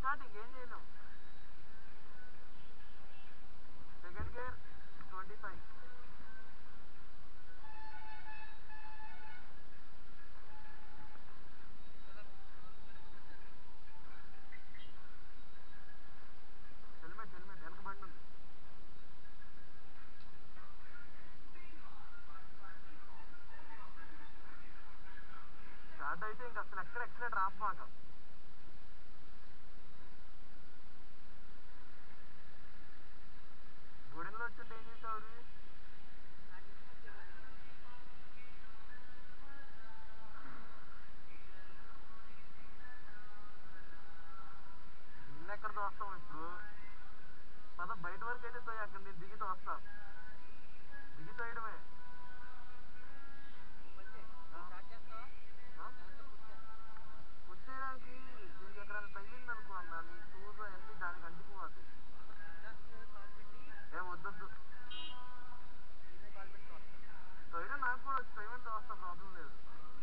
Start ఇంకేం చేయలేం second gear twenty five helmet helmet వెనక బండి ఉంది స్టార్ట్ అయితే ఇంక అసలు ఎక్కడ ఎక్సలెంట్ ఆపమాక గుడిలో వచ్చింటే ఏం చేసావు అది? నిన్న ఎక్కడ తోస్తాం ఇప్పుడు పద బయట వరకు అయితే తోయి అక్కడ నేను దిగి తోస్తా దిగి తోయడమే ఆ? పుష్ చేయడానికి దీనికి ఎక్కడ తగిలింది అనుకో అన్న నీ షూస్ అన్ని దానికి అంటుకోవాలి ఏం వద్దొద్దు తొయ్యడం నాకు కూడా వచ్చి తొయ్యమని తోస్తా ప్రాబ్లం లేదు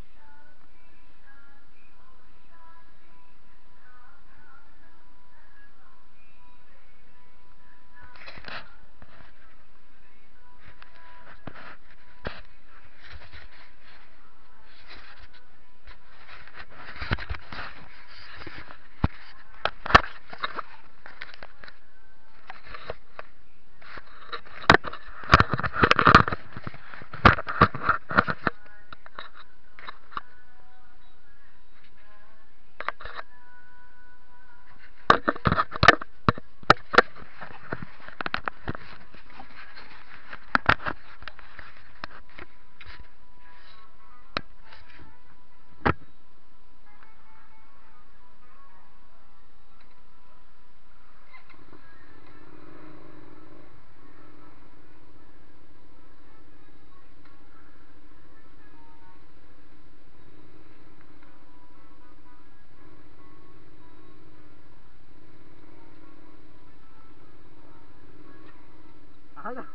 ఆగా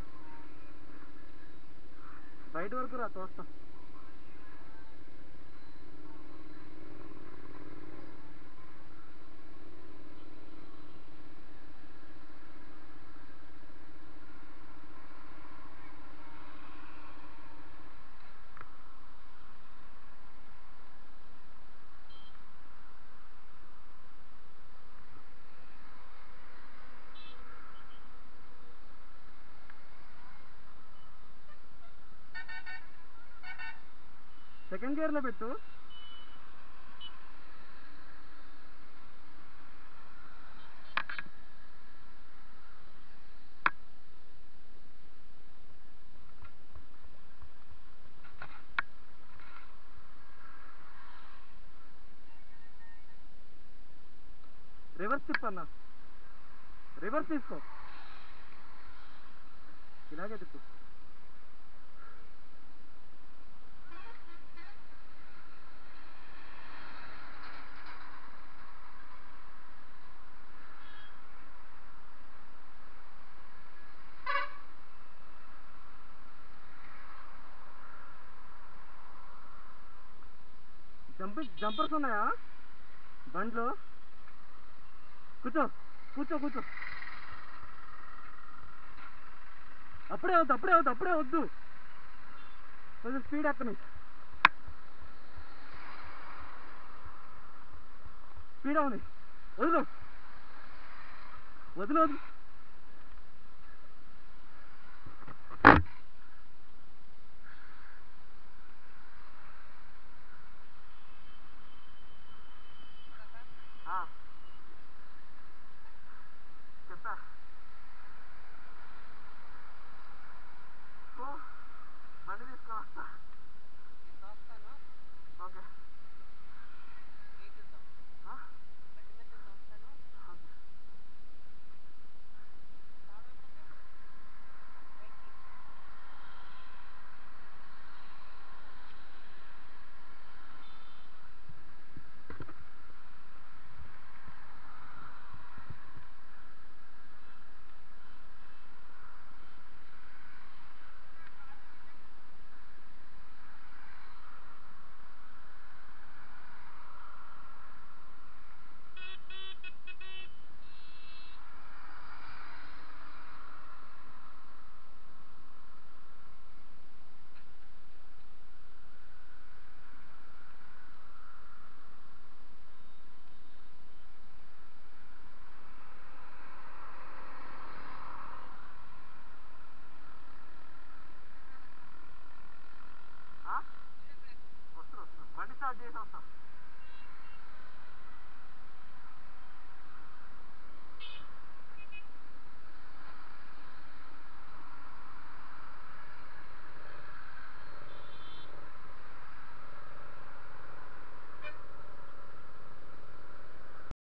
బయట వరకు రా తోస్తా సెకండ్ గేర్లో పెట్టు రివర్స్ తిప్పు అన్న రివర్స్ తీసుకో ఇలాగే తిప్పు జంపింగ్ జంపర్స్ ఉన్నాయా బండ్లో కూర్చో కూర్చో కూర్చో అప్పుడే వద్దు అప్పుడే వద్దు అప్పుడే వద్దు కొంచెం స్పీడ్ ఎక్కని స్పీడ్ అవని వదులు వదిలు వదిలు ఆ. చెప్తా ఓ, బండి తీసుకొని వస్తా ఓకే ఆ? ఓకే. వస్తున్నా వస్తున్నా బండి స్టార్ట్ చేసి వస్తా